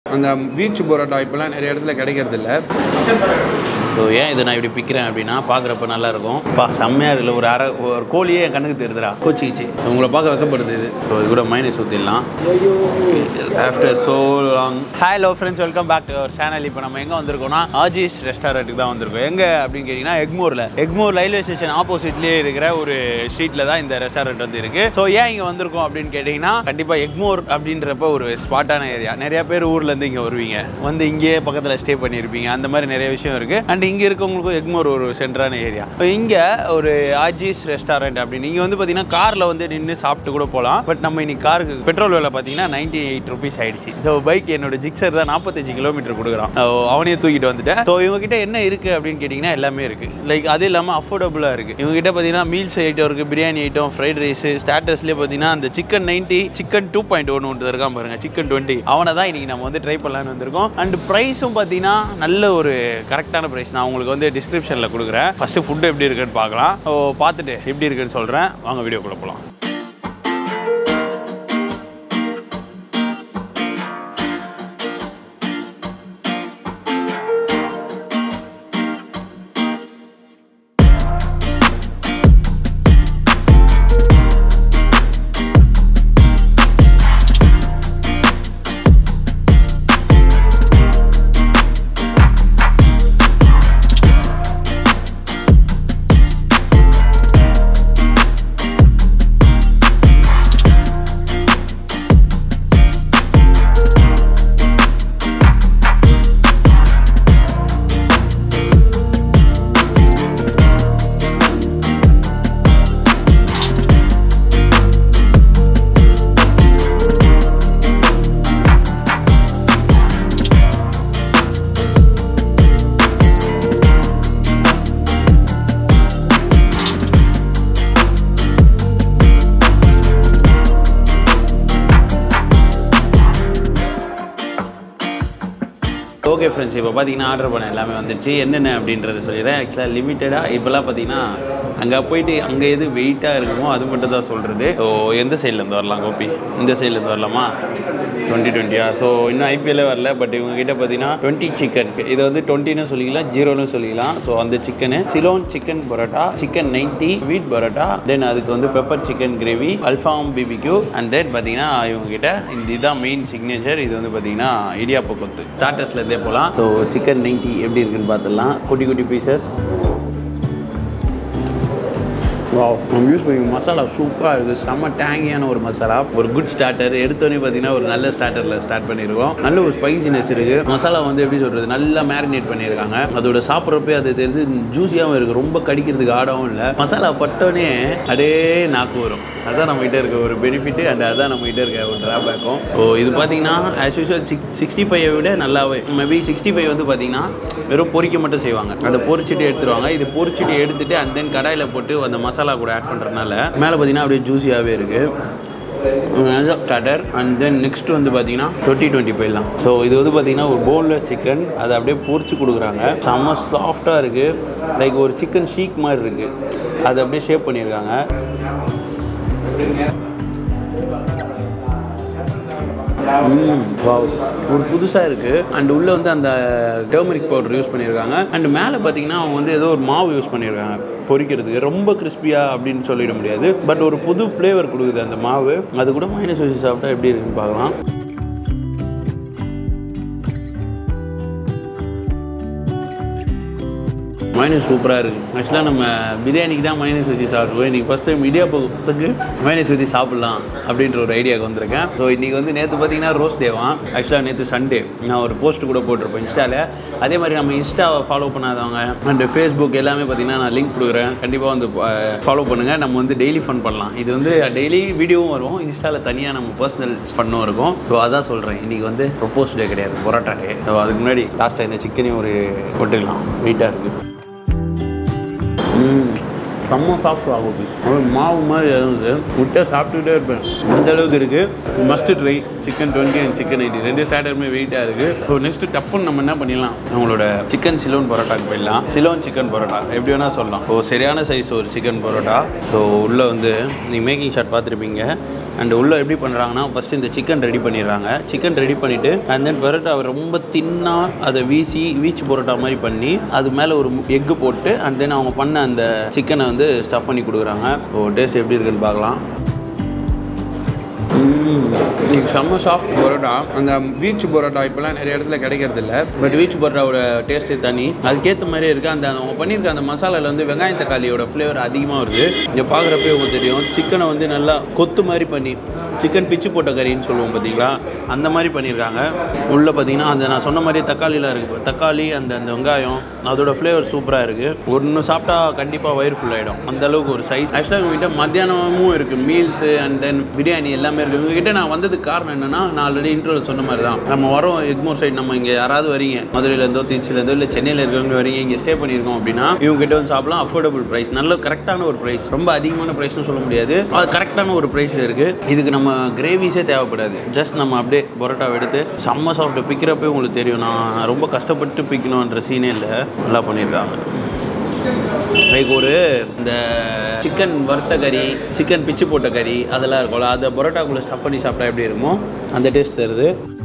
அந்த பீச் பரோட்டா இப்போலாம் நிறைய இடத்துல கிடைக்கிறது இல்ல ஸோ ஏன் இதை நான் இப்படி பிக்கிறேன் அப்படின்னா பார்க்குறப்ப நல்லா இருக்கும் பா செம்மையாக இருக்குல்ல ஒரு அரை ஒரு கோழியே என் கண்ணுக்கு தெரியுதுடா கோச்சிக்கிச்சு உங்களை பார்க்க வைக்கப்படுது இது ஸோ இது கூட மைனஸ் ஊற்றிடலாம் after so long hello friends welcome back to our channel இப்போ நம்ம எங்கே வந்திருக்கோம்னா ஆஜிஸ் ரெஸ்டாரண்ட்டுக்கு தான் வந்திருக்கோம் எங்கே அப்படின்னு கேட்டிங்கன்னா எக்மோரில் எக்மோர் ரயில்வே ஸ்டேஷன் ஆப்போசிட்லேயே இருக்கிற ஒரு ஸ்ட்ரீட்டில் தான் இந்த ரெஸ்டாரண்ட் வந்து இருக்குது ஸோ ஏன் இங்கே வந்திருக்கோம் அப்படின்னு கேட்டிங்கன்னா கண்டிப்பாக எக்மோர் அப்படின்றப்ப ஒரு ஸ்பாட்டான ஏரியா நிறைய பேர் ஊர்லேருந்து இங்கே வருவீங்க வந்து இங்கேயே பக்கத்தில் ஸ்டே பண்ணியிருப்பீங்க அந்த மாதிரி நிறைய விஷயம் இருக்குது அண்ட் இங்கே இருக்கவங்களுக்கும் எக்மோர் ஒரு சென்டரான ஏரியா இங்கே ஒரு ஆஜிஸ் ரெஸ்டாரண்ட் அப்படின்னு இங்கே வந்து பார்த்தீங்கன்னா காரில் வந்து நின்று சாப்பிட்டு கூட போகலாம் பட் நம்ம இன்னைக்கு காருக்கு பெட்ரோல் விலை பார்த்தீங்கன்னா நைன்டி எயிட் ருபீஸ் ஆயிடுச்சு ஸோ பைக் என்னோட ஜிக்ஸர் தான் நாற்பத்தஞ்சு கிலோமீட்டர் கொடுக்குறான் So, அவனையே தூக்கிட்டு வந்துட்டேன் ஸோ இவங்ககிட்ட என்ன இருக்குது அப்படின்னு கேட்டிங்கன்னா எல்லாமே இருக்குது லைக் அது இல்லாமல் அஃபோர்டபுளாக இருக்குது இவங்ககிட்ட பார்த்தீங்கன்னா மீல்ஸ் ஐட்டம் இருக்குது பிரியாணி ஐட்டம் ஃப்ரைட் ரைஸ் ஸ்டாட்டஸ்லேயே பார்த்தீங்கன்னா அந்த chicken ninety chicken two point ஒன்று ஒன்று இருக்கான் பாருங்க சிக்கன் டுவெண்ட்டி அவனை தான் இன்றைக்கி நம்ம வந்து ட்ரை பண்ணலான்னு வந்திருக்கோம் அண்ட் ப்ரைஸும் பார்த்தீங்கன்னா நல்ல ஒரு கரெக்டான ப்ரைஸ் நான் உங்களுக்கு வந்து டிஸ்கிரிப்ஷனில் கொடுக்குறேன் ஃபஸ்ட்டு ஃபுட்டு எப்படி இருக்குன்னு பார்க்கலாம் ஸோ பார்த்துட்டு எப்படி இருக்குன்னு சொல்கிறேன் வாங்க வீடியோக்குள்ளே போகலாம் ஓகே ஃப்ரெண்ட்ஸ் இப்போ பார்த்தீங்கன்னா ஆர்டர் பண்ண எல்லாமே வந்துருச்சு என்னென்ன அப்படின்றத சொல்லிடுறேன் ஆக்சுவலாக லிமிட்டடாக இப்போல்லாம் பார்த்தீங்கன்னா அங்கே போயிட்டு அங்கே எது வெயிட்டாக இருக்குமோ அது மட்டும் தான் சொல்கிறது ஸோ எந்த சைட்லேருந்து வரலாம் கோபி இந்த சைட்லேருந்து வரலாமா டுவெண்ட்டி டுவெண்ட்டியா ஸோ இன்னும் ஐபிஎல்லே வரல பட் இவங்க கிட்ட பார்த்தீங்கன்னா டுவெண்ட்டி சிக்கன் இதை வந்து டுவெண்ட்டின்னு சொல்லிக்கலாம் ஜீரோன்னு சொல்லிக்கலாம் ஸோ அந்த chicken Ceylon chicken parotta chicken ninety wheat parotta then அதுக்கு வந்து பெப்பர் சிக்கன் கிரேவி அல்ஃபாம் பிபிக்யூ அண்ட் தென் பார்த்தீங்கன்னா இவங்க கிட்ட இந்த இதுதான் மெயின் சிக்னேச்சர் இது வந்து பார்த்தீங்கன்னா இடியாப்ப கொத்து ஸ்டார்டர்ஸ்ல இருந்தே போகலாம் ஸோ சிக்கன் நைன்ட்டி எப்படி இருக்குன்னு பார்த்துடலாம் குட்டி குட்டி பீசஸ் வாவ் நம்ம யூஸ் பண்ணி மசாலா சூப்பராக இருக்குது செம்ம டேங்கியான ஒரு மசாலா ஒரு குட் ஸ்டார்டர் எடுத்தோடனே பார்த்தீங்கன்னா ஒரு நல்ல ஸ்டார்டரில் ஸ்டார்ட் பண்ணியிருக்கோம் நல்ல ஒரு ஸ்பைசினஸ் இருக்குது மசாலா வந்து எப்படி சொல்கிறது நல்லா மேரினேட் பண்ணியிருக்காங்க அதோட சாப்பிட்றப்பே அது தெரிஞ்சு ஜூஸியாகவும் இருக்குது ரொம்ப கடிக்கிறதுக்கு ஆடாவும் இல்லை மசாலா பட்டோடனே அப்படியே நாக்கு வரும் அதான் நம்ம கிட்ட இருக்க ஒரு பெனிஃபிட் அண்ட் அதான் நம்ம கிட்ட இருக்க ஒரு ட்ராபேக்கும் ஸோ இது பார்த்தீங்கன்னா ஆஸ் யூஸ்வல் சிக்ஸ் சிக்ஸ்டி ஃபைவை விட நல்லாவே மேபி சிக்ஸ்டி ஃபைவ் வந்து பார்த்தீங்கன்னா வெறும் பொரிக்க மட்டும் செய்வாங்க அதை பொரிச்சிட்டு எடுத்துருவாங்க இது பொரிச்சிட்டு எடுத்துட்டு அண்ட் தென் கடாயில் போட்டு அந்த மசாலா கூட ஆட் பண்ணுறதுனால மேலே பார்த்தீங்கன்னா அப்படியே ஜூஸியாகவே இருக்குது ஸ்டார்டர் அண்ட் தென் நெக்ஸ்ட் வந்து பார்த்தீங்கன்னா டுவெண்ட்டி டுவெண்ட்டி போயிடலாம் ஸோ இது வந்து பார்த்தீங்கன்னா ஒரு போன்லெஸ் சிக்கன் அதை அப்படியே பொரிச்சு கொடுக்குறாங்க செம்ம சாஃப்டாக இருக்குது லைக் ஒரு சிக்கன் ஷீக் மாதிரி இருக்குது அதை அப்படியே ஷேப் பண்ணியிருக்காங்க ம், wow. ஒரு புதுசாக இருக்குது அண்ட் உள்ளே வந்து அந்த டர்மரிக் பவுடர் யூஸ் பண்ணியிருக்காங்க அண்ட் மேலே பார்த்தீங்கன்னா அவங்க வந்து ஏதோ ஒரு மாவு யூஸ் பண்ணியிருக்காங்க பொரிக்கிறதுக்கு ரொம்ப கிறிஸ்பியாக அப்படின்னு சொல்லிட முடியாது பட் ஒரு புது ஃப்ளேவர் கொடுக்குது அந்த மாவு அது கூட மைனஸ் வச்சு சாப்பிட்டா எப்படி இருக்குன்னு பார்க்கலாம் மைனஸ் சூப்பராக இருக்குது ஆக்சுவலாக நம்ம பிரியாணிக்கு தான் மைனஸ் வச்சு சாப்பிடுவோம் இன்றைக்கி ஃபஸ்ட் டைம் இடியாப்பத்துக்கு மைனஸ் வச்சு சாப்பிட்லாம் அப்படின்ற ஒரு ஐடியாவுக்கு வந்திருக்கேன் ஸோ இன்றைக்கி வந்து நேற்று பார்த்தீங்கன்னா ரோஸ் டேவான் ஆக்சுவலாக நேற்று சண்டே நான் ஒரு போஸ்ட் கூட போட்டிருப்பேன் இன்ஸ்டாவில் அதே மாதிரி நம்ம இன்ஸ்டாவை ஃபாலோ பண்ணாதவங்க அண்ட் ஃபேஸ்புக் எல்லாமே பார்த்தீங்கன்னா நான் லிங்க் கொடுக்குறேன் கண்டிப்பாக வந்து ஃபாலோ பண்ணுங்கள் நம்ம வந்து டெய்லி ஃபன் பண்ணலாம் இது வந்து டெய்லி வீடியோவும் வரும் இன்ஸ்டாவில் தனியாக நம்ம பர்சனல் ஃபன்னும் இருக்கும் ஸோ அதான் சொல்கிறேன் இன்றைக்கி வந்து ப்ரொப்போஸ் டே கிடையாது பொரோட்டா டே ஸோ அதுக்கு முன்னாடி லாஸ்ட்டாக இந்த சிக்கனையும் ஒரு போட்டுக்கலாம் வெயிட்டாக இருக்குது ம் செம்ம சாஃப்ட் ஆகும் ஒரு மாவு மாதிரி இருந்தது விட்டா சாப்பிட்டுக்கிட்டே இருப்பேன் அந்த அளவுக்கு இருக்குது must try chicken twenty and chicken eighty ரெண்டு ஸ்டார்டருமே வெயிட்டாக இருக்குது ஸோ நெக்ஸ்ட் டப்புன்னு நம்ம என்ன பண்ணிடலாம் நம்மளோட சிக்கன் சிலோன் பரோட்டாக்கு போயிடலாம் சிலோன் சிக்கன் பரோட்டா எப்படி வேணால் சொல்லலாம் ஸோ சரியான சைஸ் ஒரு சிக்கன் பரோட்டா ஸோ உள்ளே வந்து நீங்கள் மேக்கிங் ஷாட் பார்த்துருப்பீங்க அண்ட் உள்ளே எப்படி பண்ணுறாங்கன்னா ஃபஸ்ட்டு இந்த சிக்கன் ரெடி பண்ணிடுறாங்க சிக்கன் ரெடி பண்ணிவிட்டு அண்ட் தென் பரோட்டாவை ரொம்ப தின்னாக அதை வீசி வீச் பரோட்டா மாதிரி பண்ணி அது மேலே ஒரு எக்கு போட்டு அண்ட் தென் அவங்க பண்ண அந்த சிக்கனை வந்து ஸ்டஃப் பண்ணி கொடுக்குறாங்க ஓ டேஸ்ட் எப்படி இருக்குன்னு பார்க்கலாம் இது செம்ம சாஃப்ட் பரோட்டா அந்த பீச் பரோட்டா இப்போலாம் நிறைய இடத்துல கிடைக்கிறது இல்ல பட் வீச் பரோட்டாவோட டேஸ்ட்டு தனி அதுக்கேற்ற மாதிரியே இருக்குது அந்த அவங்க பண்ணியிருக்க அந்த மசாலாவில் வந்து வெங்காயம் தக்காளியோட ஃப்ளேவர் அதிகமாக வருது இங்கே பார்க்குறப்பே உங்களுக்கு தெரியும் சிக்கனை வந்து நல்லா கொத்து மாதிரி பண்ணி சிக்கன் பிச்சு போட்ட கறின்னு சொல்லுவோம் பார்த்தீங்களா அந்த மாதிரி பண்ணியிருக்காங்க உள்ளே பார்த்தீங்கன்னா அந்த நான் சொன்ன மாதிரி தக்காளிலாம் இருக்குது தக்காளி அந்த அந்த வெங்காயம் அதோட ஃப்ளேவர் சூப்பராக இருக்குது ஒன்று சாப்பிட்டா கண்டிப்பாக வயிறு ஃபுல் ஆகிடும் அந்த அளவுக்கு ஒரு சைஸ் ஆக்சுவலாக உங்ககிட்ட மத்தியானமும் இருக்குது மீல்ஸு அண்ட் தென் பிரியாணி எல்லாமே இருக்குது உங்ககிட்ட நான் வந்ததுக்கு காரணம் என்னன்னா நான் ஆல்ரெடி இன்ட்ரோவில் சொன்ன மாதிரி தான் நம்ம வரோம் எக்மோர் சைடு நம்ம இங்கே யாராவது வரீங்க மதுரையிலேருந்தோ திருச்சியிலேருந்தோ இல்லை சென்னையில் இருக்கிறவங்க வரீங்க இங்கே ஸ்டே பண்ணியிருக்கோம் அப்படின்னா இவங்க கிட்ட வந்து சாப்பிடலாம் அஃபோர்டபுள் ப்ரைஸ் நல்ல கரெக்டான ஒரு ப்ரைஸ் ரொம்ப அதிகமான ப்ரைஸ்னு சொல்ல முடியாது அது கரெக்டான ஒரு ப்ரைஸில் இருக்குது இதுக்கு நம்ம கிரேவிஸே தேவைப்படாது ஜஸ்ட் நம்ம அப்படியே பரோட்டாவை எடுத்து செம்ம சாப்பிட்டு பிக்கிறப்பே உங்களுக்கு தெரியும் நான் ரொம்ப கஷ்டப்பட்டு பிக்கணுன்ற சீனே இல்லை நல்லா பண்ணியிருக்காங்க லைக் ஒரு இந்த சிக்கன் வறுத்த கறி சிக்கன் பிச்சு போட்ட கறி அதெல்லாம் இருக்கும்ல அதை பரோட்டாக்குள்ளே ஸ்டஃப் பண்ணி சாப்பிட்டா எப்படி இருக்குமோ அந்த டேஸ்ட் தருது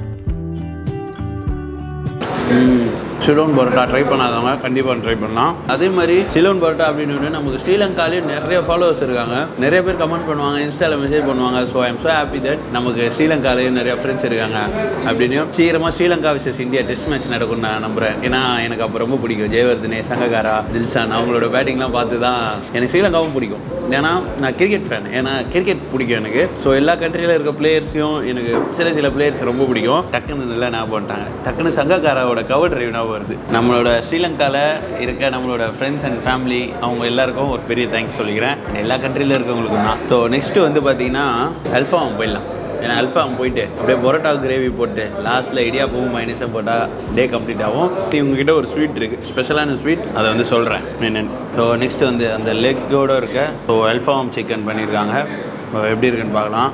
சிலோன் பரோட்டா ட்ரை பண்ணாதவங்க கண்டிப்பாக ட்ரை பண்ணலாம் அதே மாதிரி சிலோன் பரோட்டா அப்படின்னு ஒன்று நமக்கு ஸ்ரீலங்காலேயும் நிறைய ஃபாலோவர்ஸ் இருக்காங்க நிறைய பேர் கமெண்ட் பண்ணுவாங்க இன்ஸ்டாவில் மெசேஜ் பண்ணுவாங்க so I'm so happy that நமக்கு ஸ்ரீலங்காலேயும் நிறைய ஃப்ரெண்ட்ஸ் இருக்காங்க அப்படின்னும் சீக்கிரமாக Sri Lanka versus India test match நடக்கும்னு நான் நம்புகிறேன் ஏன்னா எனக்கு அப்போ ரொம்ப பிடிக்கும் ஜெயவர்தனே சங்ககாரா தில்சான் அவங்களோட பேட்டிங்லாம் பார்த்து தான் எனக்கு ஸ்ரீலங்காவும் பிடிக்கும் ஏன்னா நான் கிரிக்கெட் ஃபேன் ஏன்னா கிரிக்கெட் பிடிக்கும் எனக்கு ஸோ எல்லா கண்ட்ரியில் இருக்க பிளேயர்ஸையும் எனக்கு சில சில பிளேயர்ஸ் ரொம்ப பிடிக்கும் டக்குன்னு நல்லா ஞாபகம் பண்ணிட்டாங்க டக்குன்னு சங்ககாராவோட கவர் டிரைவ் ஞாபகம் வருது நம்மளோட ஸ்ரீலங்காவில் இருக்க நம்மளோட ஃப்ரெண்ட்ஸ் அண்ட் ஃபேமிலி அவங்க எல்லாருக்கும் ஒரு பெரிய தேங்க்ஸ் சொல்லிக்கிறேன் எல்லா கண்ட்ரியில் இருக்கவங்களுக்கும் தான் ஸோ நெக்ஸ்ட் வந்து பார்த்தீங்கன்னா அல்ஃபாவும் போயிடலாம் ஏன்னா அல்ஃபாம் போயிட்டு அப்படியே பரோட்டா கிரேவி போட்டு லாஸ்ட்டில் இடியாப்பவும் மைனஸும் போட்டால் டே கம்ப்ளீட் ஆகும் இவங்ககிட்ட ஒரு ஸ்வீட் இருக்குது ஸ்பெஷலான ஸ்வீட் அதை வந்து சொல்கிறேன் என்னென்னு ஸோ நெக்ஸ்ட் வந்து அந்த லெக்கோட இருக்க ஸோ அல்ஃபாம் சிக்கன் பண்ணியிருக்காங்க So, எப்படி இருக்குன்னு பார்க்கலாம்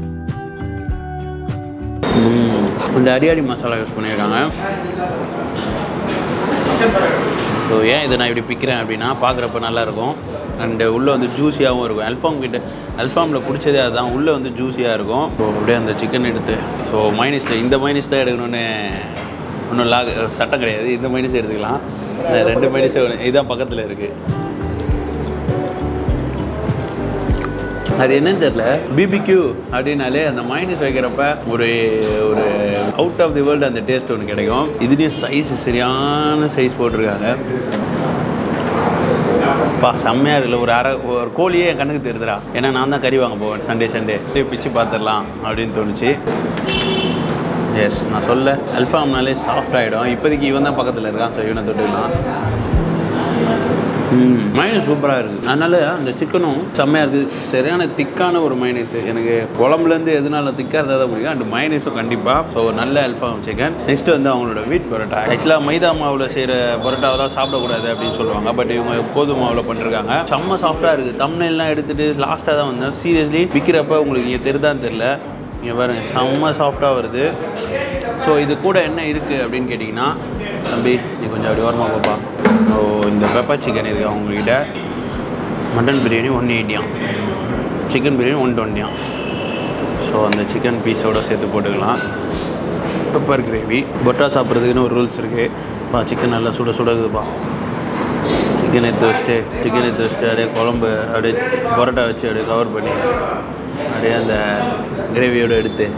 ம், இந்த அரியாடி மசாலா யூஸ் பண்ணியிருக்காங்க ஸோ ஏன் இதை நான் இப்படி பிக்கிறேன் அப்படின்னா பார்க்குறப்ப நல்லாயிருக்கும் அண்டு உள்ளே வந்து ஜூஸியாகவும் இருக்கும் அல்ஃபாம் கிட்ட அல்ஃபாமில் பிடிச்சதே அதுதான் உள்ளே வந்து ஜூஸியாக இருக்கும் ஸோ அப்படியே அந்த சிக்கன் எடுத்து ஸோ மைனஸில் இந்த மைனஸ் தான் எடுக்கணும்னு ஒன்றும் லாக் சட்டம் கிடையாது இந்த மைனஸ் எடுத்துக்கலாம் இந்த ரெண்டு மைனஸ் இதுதான் பக்கத்தில் இருக்குது அது என்னன்னு தெரியல பிபிக்யூ அப்படின்னாலே அந்த மைனஸ் வைக்கிறப்ப ஒரு ஒரு அவுட் ஆஃப் தி வேர்ல்டு அந்த டேஸ்ட் ஒன்று கிடைக்கும் இதுலேயும் சைஸ் சரியான சைஸ் போட்டிருக்காங்க பா செம்மையாக இருக்குல்ல ஒரு அரை ஒரு கோழியே என் கண்ணுக்கு தெரியுதுடா ஏன்னா நான் தான் கறி வாங்க போவேன் சண்டே சண்டே பிச்சு பார்த்துடலாம் அப்படின்னு தோணுச்சு எஸ் நான் சொல்ல அல்ஃபாம்னாலே சாஃப்ட் ஆகிடும் இப்போதைக்கு இவன் தான் பக்கத்தில் இருக்கான் ஸோ இவனை தொட்டுக்கலாம் மைனஸ் சூப்பராக இருக்குது அதனால் அந்த சிக்கனும் செம்மையாக இருக்குது சரியான திக்கான ஒரு மைனஸ் எனக்கு குழம்புலேருந்து எதனால திக்காக இருந்தால் தான் பிடிக்கும் அண்ட் மைனஸும் கண்டிப்பாக ஸோ ஒரு நல்ல அல்ஃபாம் சிக்கன் நெக்ஸ்ட் வந்து அவங்களோட வீட் பரோட்டா ஆக்சுவலாக மைதா மாவில் செய்கிற பரோட்டாவை தான் சாப்பிடக்கூடாது அப்படின்னு சொல்லுவாங்க பட் இவங்க கோதுமை மாவில் பண்ணிருக்காங்க செம்ம சாஃப்டாக இருக்குது தம்னெல்லாம் எடுத்துகிட்டு லாஸ்ட்டாக தான் வந்தேன் சீரியஸ்லி விற்கிறப்ப உங்களுக்கு இங்கே தெரிதான்னு தெரில இங்கே பாருங்க செம்ம சாஃப்டாக வருது ஸோ இது கூட என்ன இருக்குது அப்படின்னு கேட்டிங்கன்னா தம்பி நீ கொஞ்சம் அப்படி வரமா பாப்பா ஓ இந்த பெப்பர் சிக்கன் இருக்கு அவங்கக்கிட்ட மட்டன் பிரியாணி ஒன் எயிட்டியாம் சிக்கன் பிரியாணி ஒன் டுவெண்ட்டியாம் ஸோ அந்த சிக்கன் பீஸோட சேர்த்து போட்டுக்கலாம் பெப்பர் கிரேவி பொட்டா சாப்பிட்றதுக்குன்னு ஒரு ரூல்ஸ் இருக்குது பா சிக்கன் நல்லா சுட சுட இருக்குதுப்பா சிக்கன் எடுத்து வச்சுட்டு சிக்கன் எடுத்து வச்சுட்டு அப்படியே குழம்பு அப்படியே பரோட்டா வச்சு அப்படியே கவர் பண்ணி அப்படியே அந்த கிரேவியோடு எடுத்து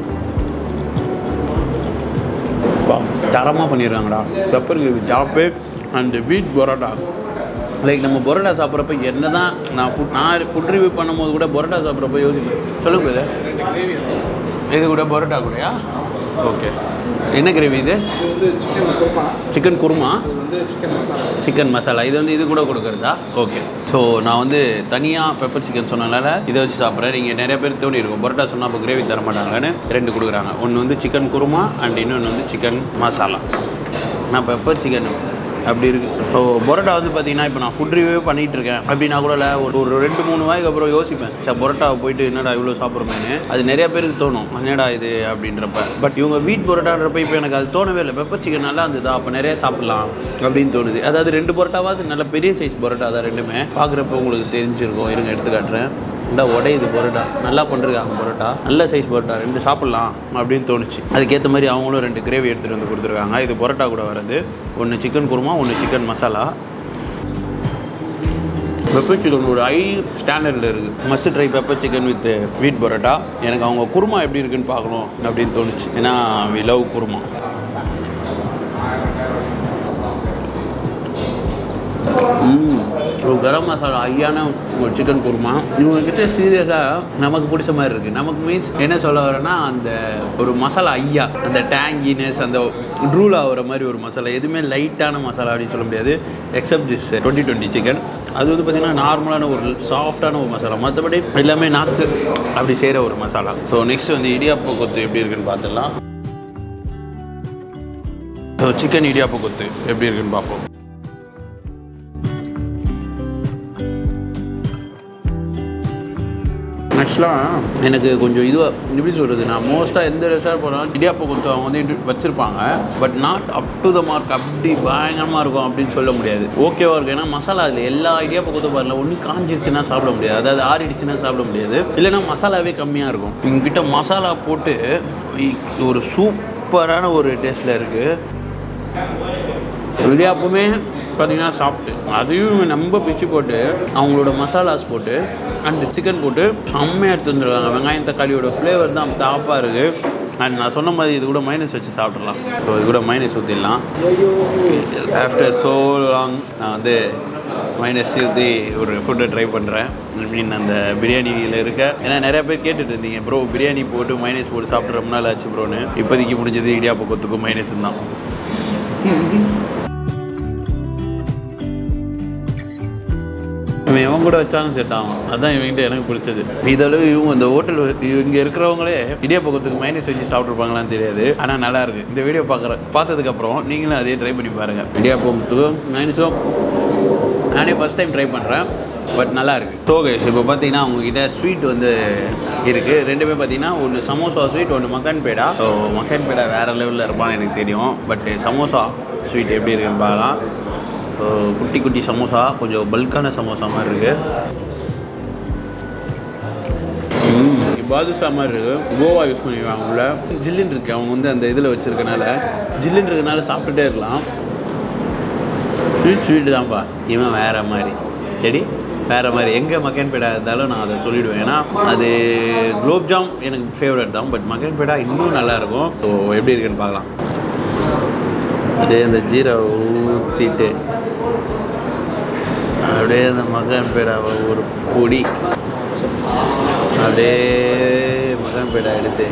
தரமாக பண்ணிடுறாங்கடா பெப்பர் கிரேவி சாப்பு அண்ட் வீட் பரோட்டா லைக் நம்ம பரோட்டா சாப்பிட்றப்ப என்ன தான் நான் ஃபுட் நான் ஃபுட் ரிவ்யூ பண்ணும்போது கூட பரோட்டா சாப்பிட்றப்ப யோசிப்பேன் சொல்லுங்க இது இது கூட பரோட்டா கூடயா ஓகே என்ன கிரேவி இது இது வந்து சிக்கன் குருமா சிக்கன் குருமா இது வந்து சிக்கன் மசாலா சிக்கன் மசாலா இது வந்து இது கூட கொடுக்குறதா ஓகே ஸோ நான் வந்து தனியாக பெப்பர் சிக்கன் சொன்னனால இதை வச்சு சாப்பிட்றேன் நீங்கள் நிறைய பேர் தோணி இருக்கும் பரோட்டா சொன்னால் அப்போ கிரேவி தர மாட்டாங்கன்னு ரெண்டு கொடுக்குறாங்க ஒன்று வந்து சிக்கன் குருமா அண்ட் இன்னொன்று வந்து சிக்கன் மசாலா நான் பெப்பர் சிக்கன் அப்படி இருக்கு ஸோ பரோட்டா வந்து பார்த்தீங்கன்னா இப்போ நான் ஃபுட் ரிவ்யூ பண்ணிட்டு இருக்கேன் அப்படின்னா கூட இல்லை ஒரு ஒரு ரெண்டு மூணு வாய்க்கு அப்புறம் யோசிப்பேன் சார் பரோட்டாவை போயிட்டு என்னடா இவ்வளோ சாப்பிட்றோமேனு அது நிறைய பேருக்கு தோணும் என்னடா இது அப்படின்றப்ப பட் இவங்க வீட் பரோட்டான்றப்ப இப்போ எனக்கு அது தோணவே இல்லை பெப்பர் சிக்கன் நல்லா இருந்ததா அப்போ நிறைய சாப்பிட்லாம் அப்படின்னு தோணுது அதாவது ரெண்டு பரோட்டாவாவது நல்ல பெரிய சைஸ் பரோட்டா தான் ரெண்டுமே பார்க்குறப்ப உங்களுக்கு தெரிஞ்சிருக்கும் இருங்க எடுத்து காட்டுறேன் நல்லா உடையுது பரோட்டா நல்லா பண்ணிருக்காங்க பரோட்டா நல்ல சைஸ் பரோட்டா ரெண்டு சாப்பிட்லாம் அப்படின்னு தோணுச்சு அதுக்கேற்ற மாதிரி அவங்களும் ரெண்டு கிரேவி எடுத்துகிட்டு வந்து கொடுத்துருக்காங்க இது பரோட்டா கூட வருது ஒன்று சிக்கன் குருமா ஒன்று சிக்கன் மசாலா பெப்பர் சிக்கன் ஒரு ஹை ஸ்டாண்டர்டில் இருக்குது must try pepper chicken with wheat parotta எனக்கு அவங்க குருமா எப்படி இருக்குன்னு பார்க்கணும் அப்படின்னு தோணுச்சு ஏன்னா வி லவ் குருமா ம் ஒரு கரம் மசாலா ஐயான ஒரு சிக்கன் குருமா இவங்கக்கிட்ட சீரியஸாக நமக்கு பிடிச்ச மாதிரி இருக்குது நமக்கு மீன்ஸ் என்ன சொல்ல வரேன்னா அந்த ஒரு மசாலா ஐயா அந்த டேங்கினஸ் அந்த ட்ரூல் ஆகிற மாதிரி ஒரு மசாலா எதுவுமே லைட்டான மசாலா அப்படின்னு சொல்ல முடியாது except this twenty twenty chicken அது வந்து பார்த்திங்கன்னா நார்மலான ஒரு சாஃப்டான ஒரு மசாலா மற்றபடி எல்லாமே நாக்கு அப்படி செய்கிற ஒரு மசாலா ஸோ நெக்ஸ்ட் வந்து இடியாப்ப கொத்து எப்படி இருக்குன்னு பார்த்துடலாம் ஸோ சிக்கன் இடியாப்ப கொத்து எப்படி இருக்குன்னு பார்ப்போம் ஆக்சுவலாக எனக்கு கொஞ்சம் இதுவாக எப்படி சொல்கிறது நான் மோஸ்ட்டாக எந்த ரெஸ்டாரண்ட் போனாலும் இடியாப்பம் கொத்து அவங்க வந்து இன்ட்ரு- வச்சிருப்பாங்க but not up to the mark அப்படி பயங்கரமாக இருக்கும் அப்படின்னு சொல்ல முடியாது ஓகேவா இருக்கும் ஏன்னா மசாலா அதில் எல்லா இடியாப்ப கொத்து பாருல ஒன்று காஞ்சிருச்சுன்னா சாப்பிட முடியாது அதாவது ஆறிடுச்சுன்னா சாப்பிட முடியாது இல்லைன்னா மசாலாவே கம்மியாக இருக்கும் இவங்ககிட்ட மசாலா போட்டு இ- ஒரு சூப்பரான ஒரு டேஸ்ட்டில் இருக்குது இடியாப்பமே பார்த்தீங்கன்னா சாஃப்ட்டு அதையும் நம்ம பிச்சு போட்டு அவங்களோட மசாலாஸ் போட்டு அண்ட் சிக்கன் போட்டு செம்மையாக எடுத்து வந்துருக்காங்க வெங்காயம் தக்காளியோட ஃப்ளேவர் தான் தாப்பாக இருக்குது அண்ட் நான் சொன்ன மாதிரி இது கூட மைனஸ் வச்சு சாப்பிட்றலாம் ஸோ இது கூட மைனஸ் ஊற்றிடலாம் ஆஃப்டர் ஸோ லாங் நான் வந்து மைனஸ் ஊற்றி ஒரு ஃபுட்டை ட்ரை பண்ணுறேன் ஐ மீன் அந்த பிரியாணியில் இருக்க ஏன்னா நிறைய பேர் கேட்டுட்டு இருந்தீங்க ப்ரோ பிரியாணி போட்டு மைனஸ் போட்டு சாப்பிட்டு ரொம்ப நாள் ஆச்சு ப்ரோன்னு இப்போதைக்கு முடிஞ்சது இடியாப்ப கொத்துக்கும் மைனஸ் தான் இவன் எவன் கூட வச்சாலும் செட் ஆகும் அதான் இவங்கிட்ட எனக்கு பிடிச்சது இதளவு இவங்க இந்த ஹோட்டல் இங்கே இருக்கிறவங்களே இடியாப்பக்கத்துக்கு மைனஸ் வச்சு சாப்பிட்ருப்பாங்களான்னு தெரியாது ஆனால் நல்லா இருக்கு இந்த வீடியோ பார்க்குற பார்த்ததுக்கப்புறம் நீங்களும் அதே ட்ரை பண்ணி பாருங்கள் இடியாப்பத்துக்கும் மைனஸும் நானே ஃபஸ்ட் டைம் ட்ரை பண்ணுறேன் பட் நல்லா இருக்கு ஸோ கைஸ் இப்போ பார்த்தீங்கன்னா உங்ககிட்ட ஸ்வீட் வந்து இருக்குது ரெண்டுமே பார்த்தீங்கன்னா ஒன்று சமோசா ஸ்வீட் ஒன்று மக்கன் பேடா ஸோ மக்கன் பேடா வேறு லெவலில் இருப்பான்னு எனக்கு தெரியும் பட் சமோசா ஸ்வீட் எப்படி இருக்குன்னு பார்க்கலாம் ஸோ குட்டி குட்டி சமோசா கொஞ்சம் பல்கான சமோசா மாதிரி இருக்குது பாதுஷா மாதிரி இருக்கு கோவா யூஸ் பண்ணிடுவாங்க உள்ள ஜில்லுன்னு இருக்கு அவங்க வந்து அந்த இதில் வச்சிருக்கனால ஜில்லுன்னு இருக்கனால சாப்பிட்டுட்டே இருக்கலாம் ஸ்வீட் ஸ்வீட்டு தான்ப்பா இவன் வேற மாதிரி சரி வேற மாதிரி எங்கே மக்கன் பேடா இருந்தாலும் நான் அதை சொல்லிடுவேன் ஏன்னா அது குலோப்ஜாம் எனக்கு ஃபேவரட் தான் பட் மக்கன் பேடா இன்னும் நல்லா இருக்கும் ஸோ எப்படி இருக்குன்னு பார்க்கலாம் அப்படியே அந்த ஜீரா ஊற்றிட்டு அப்படியே அந்த மகன் பேடாவை ஒரு பொடி அப்படியே மகன் பேடா எடுத்து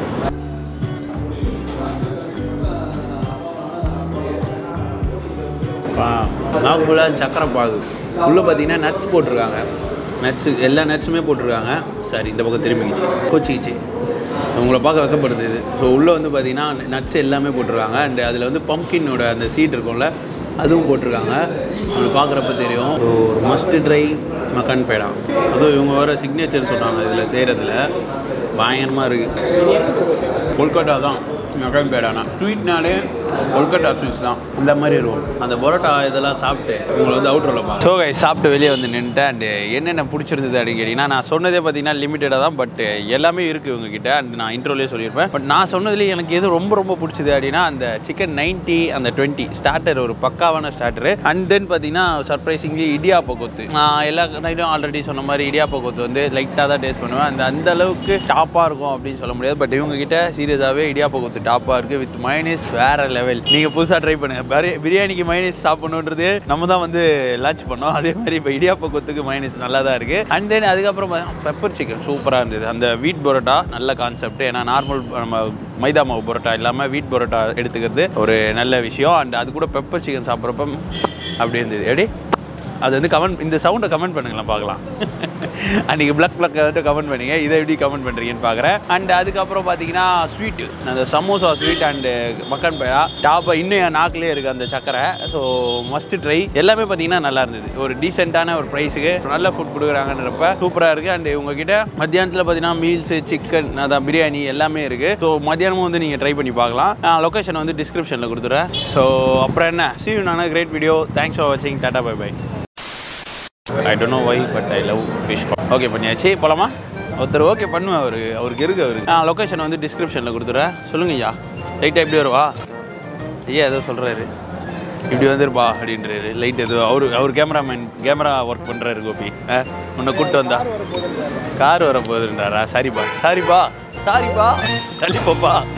நாக்கு ஃபுல்லாக சக்கரை பாகு உள்ளே பார்த்தீங்கன்னா நட்ஸ் போட்டிருக்காங்க நட்ஸு எல்லா நட்ஸுமே போட்டிருக்காங்க சாரி இந்த பக்கம் திரும்பிக்கிச்சு கோச்சிக்கிச்சு உங்களை பார்க்க வைக்கப்படுது இது ஸோ உள்ளே வந்து பார்த்தீங்கன்னா நட்ஸ் எல்லாமே போட்டிருக்காங்க அண்ட் அதில் வந்து பம்கினோட அந்த சீட் இருக்கும்ல அதுவும் போட்டிருக்காங்க உங்களுக்கு பார்க்குறப்ப தெரியும் ஸோ ஒரு மஸ்ட் ட்ரை மக்கான் பேடா அதுவும் இவங்க வர சிக்னேச்சர் சொன்னாங்க இதில் செய்கிறதுல பயங்கரமாக இருக்குது கொல்கட்டா தான் மக்கான் பேடானா ஸ்வீட்னாலே கொல்கட்டா ஸ்வீட்ஸ் தான் இந்த மாதிரி இருக்கும் அந்த பரோட்டா இதெல்லாம் சாப்பிட்டு உங்களை வந்து அவுட்ரோல பா ஸோ கை சாப்பிட்டு வெளியே வந்து நின்றுட்டேன் அண்ட் என்னென்ன பிடிச்சிருந்தது அப்படின்னு கேட்டிங்கன்னா நான் சொன்னதே பார்த்தீங்கன்னா லிமிட்டடாக தான் பட் எல்லாமே இருக்குது இவங்ககிட்ட அண்ட் நான் இன்ட்ரோலேயே சொல்லியிருப்பேன் பட் நான் சொன்னதுலேயே எனக்கு எது ரொம்ப ரொம்ப பிடிச்சது அப்படின்னா அந்த சிக்கன் நைன்ட்டி அந்த டுவெண்ட்டி ஸ்டார்டர் ஒரு பக்காவான ஸ்டார்டரு அண்ட் தென் பார்த்தீங்கன்னா சர்ப்ரைசிங்லி இடியாப்ப கொத்து நான் எல்லா நைட்டும் ஆல்ரெடி சொன்ன மாதிரி இடியாப்ப கொத்து வந்து லைட்டாக தான் டேஸ்ட் பண்ணுவேன் அந்த அந்த அளவுக்கு டாப்பாக இருக்கும் அப்படின்னு சொல்ல முடியாது பட் இவங்க கிட்ட சீரியஸாகவே இடியாப்ப கொத்து டாப்பாக இருக்குது வித் மைனஸ் வேற லெவல் நீங்கள் புதுசாக ட்ரை பண்ணுங்க பரி- பிரியாணிக்கு மைனஸ் சாப்பிடணுன்றது நம்ம தான் வந்து லான்ச் பண்ணோம் அதே மாதிரி இப்போ இடியாப்ப கொத்துக்கு மைனஸ் நல்லா தான் இருக்குது அண்ட் தென் அதுக்கப்புறம் பெப்பர் சிக்கன் சூப்பராக இருந்தது அந்த வீட் பரோட்டா நல்ல கான்செப்ட் ஏன்னா நார்மல் நம்ம மைதா மாவு பரோட்டா இல்லாமல் வீட் பரோட்டா எடுத்துக்கிறது ஒரு நல்ல விஷயம் அண்ட் அது கூட பெப்பர் சிக்கன் சாப்பிட்றப்ப அப்படி இருந்தது எப்படி அது வந்து கமெண்ட் இந்த சவுண்டை கமெண்ட் பண்ணுங்களேன் பார்க்கலாம் அன்றைக்கி பிளக் பிளக் வந்துட்டு கமெண்ட் பண்ணீங்க இதை எப்படி கமெண்ட் பண்ணுறீங்கன்னு பார்க்குறேன் அண்ட் அதுக்கப்புறம் பார்த்தீங்கன்னா ஸ்வீட்டு அந்த சமோசா ஸ்வீட் அண்டு மக்கன் பேடா டாப்பா இன்னும் என் நாக்கிலே இருக்குது அந்த சக்கரை ஸோ மஸ்ட் ட்ரை எல்லாமே பார்த்தீங்கன்னா நல்லா இருந்தது ஒரு டீசெண்டான ஒரு ப்ரைஸுக்கு நல்ல ஃபுட் கொடுக்குறாங்கன்றப்ப சூப்பராக இருக்குது அண்ட் உங்ககிட்ட மத்தியானத்தில் பார்த்தீங்கன்னா மீல்ஸு சிக்கன் அதான் பிரியாணி எல்லாமே இருக்குது ஸோ மத்தியானமும் வந்து நீங்கள் ட்ரை பண்ணி பார்க்கலாம் நான் லொக்கேஷன் வந்து டிஸ்கிரிப்ஷனில் கொடுத்துறேன் ஸோ அப்புறம் என்ன சி யூ நான கிரேட் வீடியோ தேங்க்ஸ் ஃபார் வாட்சிங் டாடா bye bye I don't know why but I love fish okay பண்ணியாச்சு போலாமா ஒருத்தர் ஓகே பண்ணுவேன் அவரு அவருக்கு இருக்கு அவருக்கு ஆ லொக்கேஷன் வந்து டிஸ்கிரிப்ஷனில் கொடுத்துறேன் சொல்லுங்க ஐயா லைட்டாக எப்படி வருவா ஐயா ஏதோ சொல்கிறாரு இப்படி வந்துருப்பா அப்படின்றாரு லைட் ஏதோ அவரு அவர் கேமராமேன் கேமரா ஒர்க் பண்ணுறாரு கோபி ஆ உன்னை கூப்பிட்டு வந்தா கார் வர போகுதுன்றாரா சாரிப்பா சாரிப்பா சாரிப்பா தள்ளி போப்பா